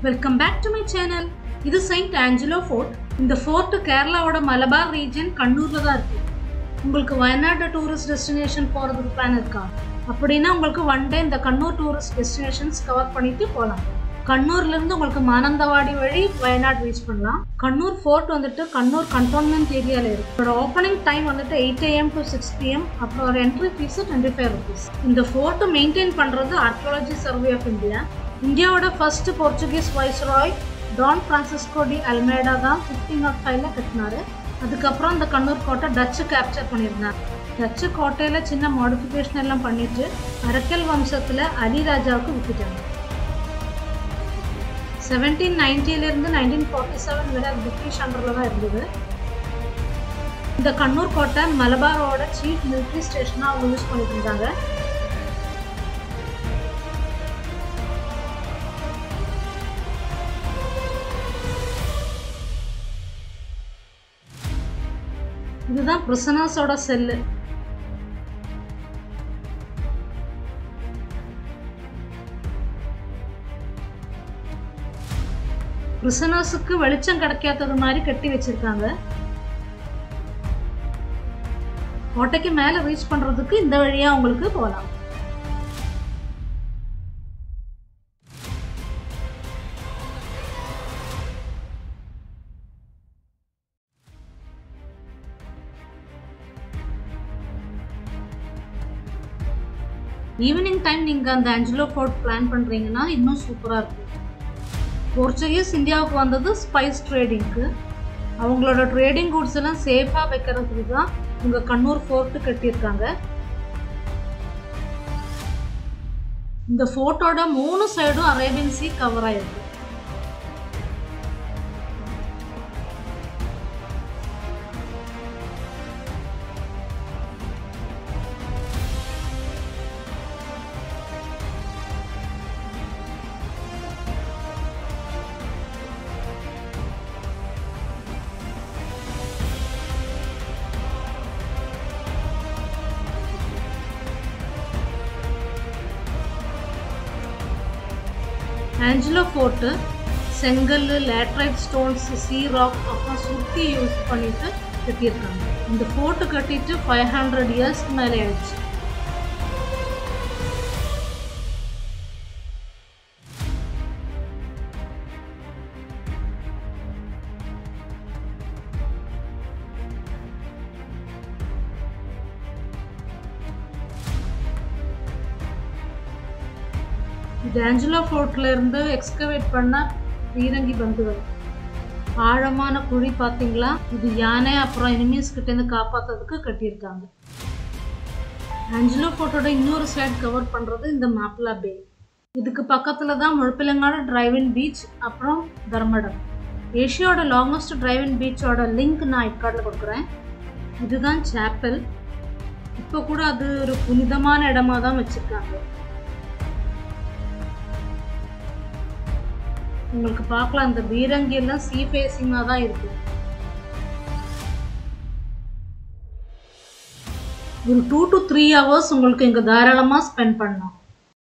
welcome back to my channel இது Saint Angelo fort இந்த fort கேரளாவோட மலபார் ரீஜன் கண்ணூரில் தான் இருக்கு உங்களுக்கு வயநாடு டூரிஸ்ட் டெஸ்டினேஷன் போகிறதுக்கு பிளான் இருக்கா அப்படின்னா உங்களுக்கு ஒன் டே இந்த கண்ணூர் டூரிஸ்ட் டெஸ்டினேஷன்ஸ் கவர் பண்ணிட்டு போகலாம் கண்ணூர்லேருந்து உங்களுக்கு மானந்தவாடி வழி வயநாடு ரீச் பண்ணலாம் கண்ணூர் ஃபோர்ட் வந்துட்டு கண்ணூர் கண்டோன்மெண்ட் ஏரியாவில் இருக்கு இதோட ஓப்பனிங் டைம் வந்துட்டு eight AM to six PM அப்புறம் ஒரு entry fee twenty five rupees இந்த ஃபோர்ட்டை மெயின்டைன் பண்ணுறது ஆர்கியாலஜி சர்வே ஆஃப் இந்தியா இந்தியாவோட first Portuguese viceroy Don Francisco de Almeida தான் ஃபிஃப்டீன் நாட் ஃபைவ்ல கட்டினாரு அதுக்கப்புறம் இந்த கண்ணூர் கோட்டை டச்சு கேப்சர் பண்ணியிருந்தாங்க டச்சு கோட்டையில் சின்ன மாடிஃபிகேஷன் எல்லாம் பண்ணிட்டு அரக்கல் வம்சத்தில் அலி ராஜாவுக்கு விட்டுட்டாங்க செவன்டீன் நைன்டிலேருந்து நைன்டீன் ஃபார்ட்டி செவன் வரை பிரிட்டிஷ் அண்டரில் தான் இருந்தது இந்த கண்ணூர் கோட்டை மலபாரோட சீஃப் மிலிட்ரி ஸ்டேஷனாக அவங்க யூஸ் பண்ணிட்டு இருந்தாங்க இதுதான் பிரிசனர்ஸோட செல்லு பிரிசனர்ஸுக்கு வெளிச்சம் கிடைக்காதது மாதிரி கட்டி வச்சிருக்காங்க கோட்டைக்கு மேல ரீச் பண்றதுக்கு இந்த வழியா உங்களுக்கு போகலாம் ஈவினிங் டைம் நீங்கள் அந்த ஆஞ்சலோ ஃபோர்ட் பிளான் பண்ணுறீங்கன்னா இன்னும் சூப்பராக இருக்கும் போர்ச்சுகீஸ் இந்தியாவுக்கு வந்தது ஸ்பைஸ் ட்ரேடிங்க்கு அவங்களோட ட்ரேடிங் குட்ஸ் எல்லாம் சேஃபாக வைக்கிறதுக்கு தான் உங்கள் கண்ணூர் ஃபோர்ட்டு கட்டியிருக்காங்க இந்த ஃபோர்ட்டோட மூணு சைடும் அரேபியன் சி கவர் ஆயிருக்கு ஆஞ்சலோ ஃபோர்ட்டு செங்கல் லேட்ரைட் ஸ்டோன்ஸ் சீ ராக் அப்புறம் சுத்தி யூஸ் பண்ணிட்டு கட்டியிருக்காங்க இந்த ஃபோர்ட்டு கட்டிட்டு ஃபைவ் ஹண்ட்ரட் இயர்ஸ்க்கு மேலே ஆயிடுச்சு இது ஆஞ்சலோ ஃபோர்ட்ல இருந்து எக்ஸ்கவேட் பண்ண பீரங்கி பந்துகள் ஆழமான குழி பார்த்தீங்களா இது யானை அப்புறம் எனிமீஸ் கிட்டேருந்து காப்பாற்றுறதுக்கு கட்டியிருக்காங்க ஆஞ்சலோ ஃபோர்ட்டோட இன்னொரு சைட் கவர் பண்ணுறது இந்த மாப்லா பே இதுக்கு பக்கத்தில் தான் முழுப்பிலங்காடு டிரைவின் பீச் அப்புறம் தர்மடம் ஏஷியாவோட லாங்கஸ்ட் டிரைவின் பீச்சோட லிங்க் நான் இக்கார்டில் கொடுக்குறேன் இதுதான் சேப்பல் இப்போ கூட அது ஒரு புனிதமான இடமா தான் வச்சுருக்காங்க உங்களுக்கு பார்க்கலாம் அந்த பீரங்கி எல்லாம் சீ ஃபேஸிங்காக தான் இருக்கு ஒரு டூ டு த்ரீ ஹவர்ஸ் உங்களுக்கு இங்கே தாராளமாக ஸ்பெண்ட் பண்ணலாம்